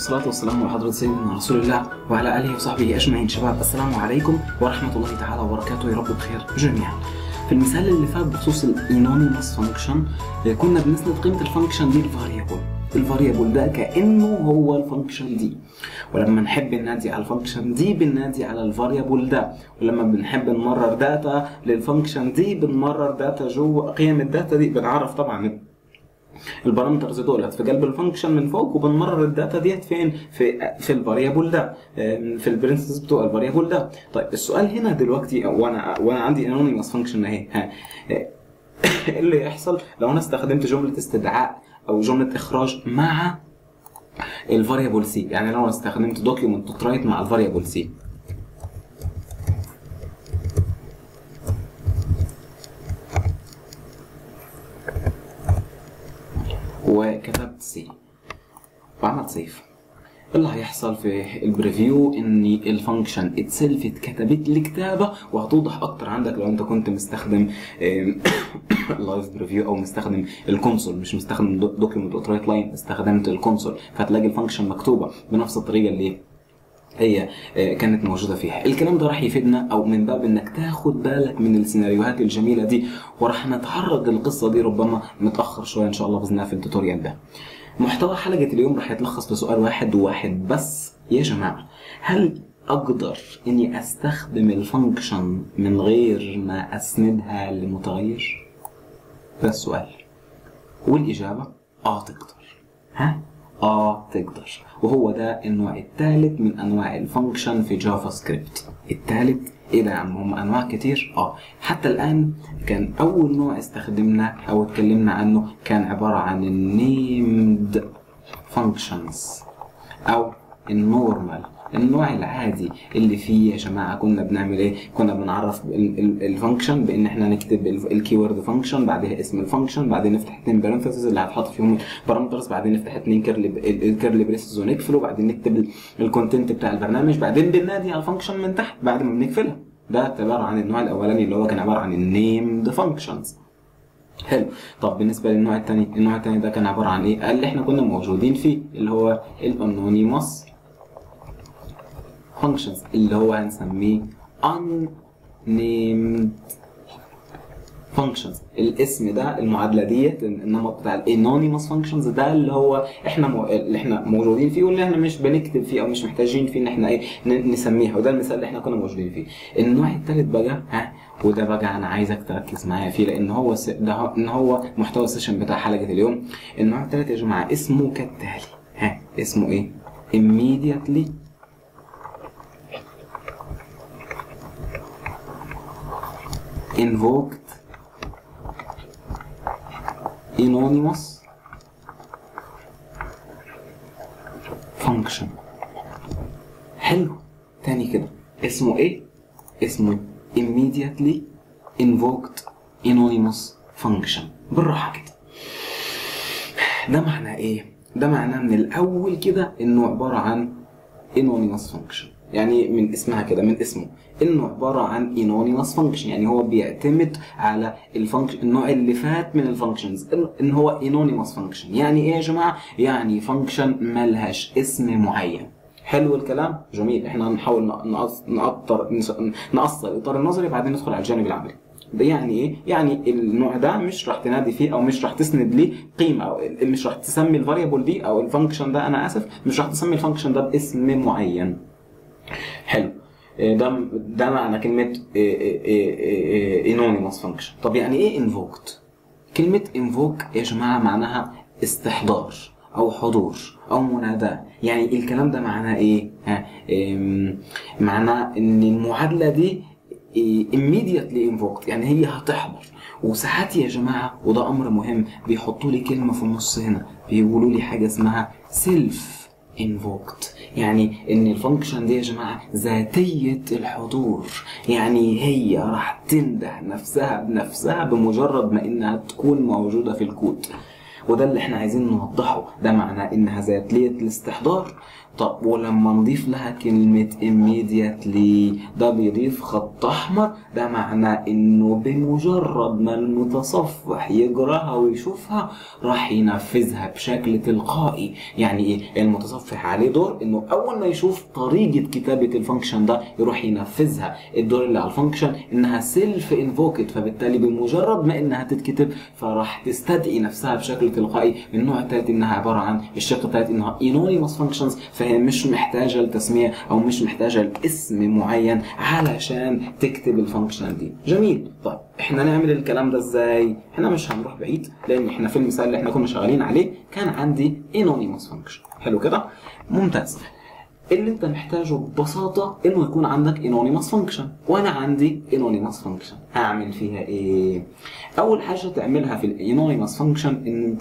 والصلاة والسلام على حضرة سيدنا رسول الله وعلى آله وصحبه أجمعين شباب السلام عليكم ورحمة الله تعالى وبركاته يا رب بخير جميعا في المثال اللي فات بخصوص الانونيموس فانكشن كنا بنسند قيمة الفانكشن دي الفاريبل الفاريبل ده كأنه هو الفانكشن دي ولما نحب ننادي على الفانكشن دي بننادي على الفاريبل ده ولما بنحب نمرر داتا للفانكشن دي بنمرر داتا جوه قيم الداتا دي بنعرف طبعا البارامترز دولت في قلب الفانكشن من فوق وبنمرر الداتا ديت فين في في الفاريبل ده في البرنسس بتوع الفاريبل ده طيب السؤال هنا دلوقتي وانا وانا عندي انونيموس فانكشن اهي ها ايه اللي يحصل لو انا استخدمت جمله استدعاء او جمله اخراج مع الفاريبل سي يعني لو انا استخدمت دوكيومنت رايت مع الفاريبل سي وكتبت سي وعملت سيف اللي هيحصل في البريفيو ان الفانكشن اتسلف اتكتبت لكتابه وهتوضح اكتر عندك لو انت كنت مستخدم لايف بريفيو او مستخدم الكونسول مش مستخدم دوكيومنت دوت رايت لاين استخدمت الكونسول فهتلاقي الفانكشن مكتوبه بنفس الطريقه اللي هي كانت موجوده فيها الكلام ده راح يفيدنا او من باب انك تاخد بالك من السيناريوهات الجميله دي وراح نتعرض للقصه دي ربما متاخر شويه ان شاء الله باذن الله في التوتوريال ده محتوى حلقه اليوم راح يتلخص في سؤال واحد وواحد بس يا جماعه هل اقدر اني استخدم الفانكشن من غير ما اسندها لمتغير ده السؤال والاجابه اه تقدر ها اه تقدر وهو ده النوع الثالث من انواع الفانكشن في جافا سكريبت الثالث ايه ده يا عم هم انواع كتير اه حتى الان كان اول نوع استخدمناه او اتكلمنا عنه كان عباره عن النيمد فانكشنز او النورمال النوع العادي اللي فيه يا جماعه كنا بنعمل ايه؟ كنا بنعرف الفانكشن بان احنا نكتب الكيورد فانكشن بعدها اسم الفانكشن بعدين نفتح اثنين بارنثيسز اللي هتحط فيهم البارامترز بعدين نفتح اثنين كيرلي بريسز ونقفله وبعدين نكتب الكونتنت بتاع البرنامج بعدين بننادي على الفانكشن من تحت بعد ما بنقفلها ده عباره عن النوع الاولاني اللي هو كان عباره عن النيمد فانكشنز حلو طب بالنسبه للنوع الثاني النوع الثاني ده كان عباره عن ايه اللي احنا كنا موجودين فيه اللي هو الانونيموس functions اللي هو هنسميه unnamed functions الاسم ده المعادله ديت النمط بتاع الانونيموس functions ده اللي هو احنا مو... اللي احنا موجودين فيه واللي احنا مش بنكتب فيه او مش محتاجين فيه ان احنا ايه نسميها وده المثال اللي احنا كنا موجودين فيه النوع الثالث بقى ها وده بقى انا عايزك تركز معايا فيه لان هو س... ده ان هو محتوى السيشن بتاع حلقه اليوم النوع الثالث يا جماعه اسمه كالتالي ها اسمه ايه immediately invoked anonymous function حلو تاني كده اسمه ايه اسمه immediately invoked anonymous function بالراحة كده ده معناه ايه ده معناه من الاول كده انه عبارة عن anonymous function يعني من اسمها كده من اسمه انه عباره عن انونيموس فانكشن يعني هو بيعتمد على الفانكشن النوع اللي فات من الفانكشنز ان هو انونيموس فانكشن يعني ايه يا جماعه يعني فانكشن ملهاش اسم معين حلو الكلام جميل احنا هنحاول نقطر نقصر الاطار النظري بعدين ندخل على الجانب العملي ده يعني ايه؟ يعني النوع ده مش راح تنادي فيه او مش راح تسند ليه قيمه او مش راح تسمي الفاريبل دي او الفانكشن ده انا اسف مش راح تسمي الفانكشن ده باسم معين. حلو ده ده معنى كلمه انونيموس فانكشن طب يعني ايه انفوكت كلمه انفوك يا جماعه معناها استحضار او حضور او مناداه يعني الكلام ده معناه ايه ها معناه ان المعادله دي immediately invoked يعني هي هتحضر وساعات يا جماعه وده امر مهم بيحطوا لي كلمه في النص هنا بيقولوا لي حاجه اسمها سيلف invoked يعني ان الفانكشن دي يا جماعه ذاتيه الحضور يعني هي راح تنده نفسها بنفسها بمجرد ما انها تكون موجوده في الكود وده اللي احنا عايزين نوضحه ده معناه انها ذاتيه الاستحضار طب ولما نضيف لها كلمة immediately ده بيضيف خط أحمر ده معناه إنه بمجرد ما المتصفح يقراها ويشوفها راح ينفذها بشكل تلقائي يعني إيه المتصفح عليه دور إنه أول ما يشوف طريقة كتابة الفانكشن ده يروح ينفذها الدور اللي على الفانكشن إنها سيلف انفوكت فبالتالي بمجرد ما إنها تتكتب فراح تستدعي نفسها بشكل تلقائي من النوع الثالث إنها عبارة عن الشق الثالث إنها anonymous functions فهي مش محتاجة لتسمية أو مش محتاجة لاسم معين علشان تكتب الفانكشن دي جميل طيب احنا نعمل الكلام ده ازاي احنا مش هنروح بعيد لان احنا في المثال اللي احنا كنا شغالين عليه كان عندي anonymous function حلو كده ممتاز اللي انت محتاجه ببساطه انه يكون عندك انونيمس فانكشن وانا عندي انونيمس فانكشن هعمل فيها ايه اول حاجه تعملها في الانونيمس فانكشن ان انت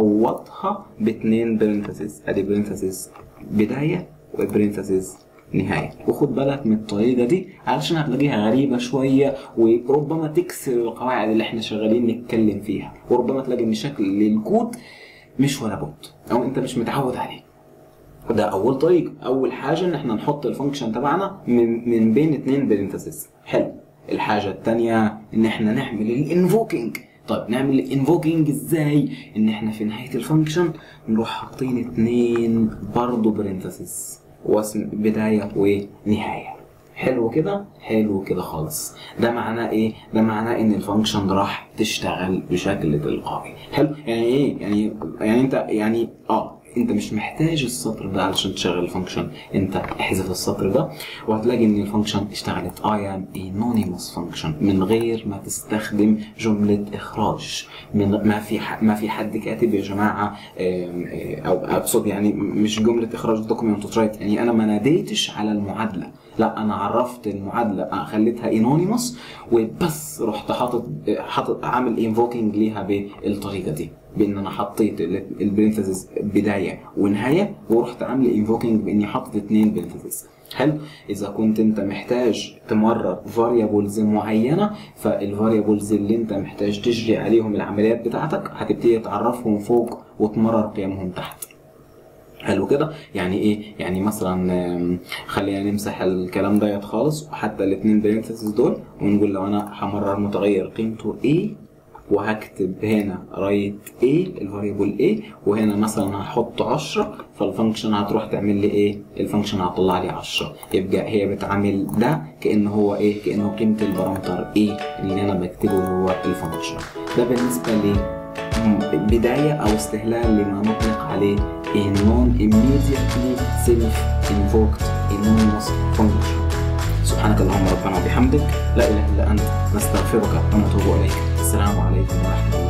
تحوطها باثنين برنتسز ادي برنتسز بدايه وبرنتسز نهايه وخد بالك من الطريقه دي علشان هتلاقيها غريبه شويه وربما تكسر القواعد اللي احنا شغالين نتكلم فيها وربما تلاقي ان شكل الكود مش ولا بد او انت مش متعود عليه ده اول طريقه اول حاجه ان احنا نحط الفانكشن تبعنا من من بين اتنين برنتسز حلو الحاجه الثانيه ان احنا نعمل الانفوكينج طيب نعمل الانفوكينج ازاي ان احنا في نهايه الفانكشن نروح حاطين اتنين برضه برنتسز واسم بدايه ونهايه حلو كده حلو كده خالص ده معناه ايه ده معناه ان الفانكشن راح تشتغل بشكل تلقائي حلو يعني ايه يعني يعني انت يعني اه انت مش محتاج السطر ده علشان تشغل الفانكشن انت احذف السطر ده وهتلاقي ان الفانكشن اشتغلت I am anonymous function من غير ما تستخدم جملة اخراج من ما في ح- ما في حد كاتب يا جماعة آم، آه، او اقصد يعني مش جملة اخراج دوكيمنت رايت يعني انا ما ناديتش على المعادلة لا انا عرفت المعادلة آه، خليتها anonymous وبس رحت حاطط آه، حاطط عامل انفوكينج ليها بالطريقة دي بان انا حطيت البرنتسز بدايه ونهايه ورحت عامل انفوكينج باني حاطط اتنين برنتسز حلو اذا كنت انت محتاج تمرر فاريبلز معينه فالفاريبلز اللي انت محتاج تجري عليهم العمليات بتاعتك هتبتدي تعرفهم فوق وتمرر قيمهم تحت حلو كده يعني ايه يعني مثلا آم، خلينا نمسح الكلام ديت خالص وحتى الاثنين برنتسز دول ونقول لو انا همرر متغير قيمته ايه وهكتب هنا رايت A الفاريبل A وهنا مثلا هحط 10 فالفانكشن هتروح تعمل لي ايه؟ الفانكشن هتطلع لي 10 يبقى هي بتعامل ده كأنه هو ايه؟ كأنه قيمة البارامتر A اللي انا بكتبه هو الفانكشن ده بالنسبة لي بداية أو استهلال لما نطلق عليه a non immediately self invoked anonymous function سبحانك اللهم ربنا وبحمدك لا إله إلا أنت نستغفرك ونتوب إليك السلام عليكم ورحمة الله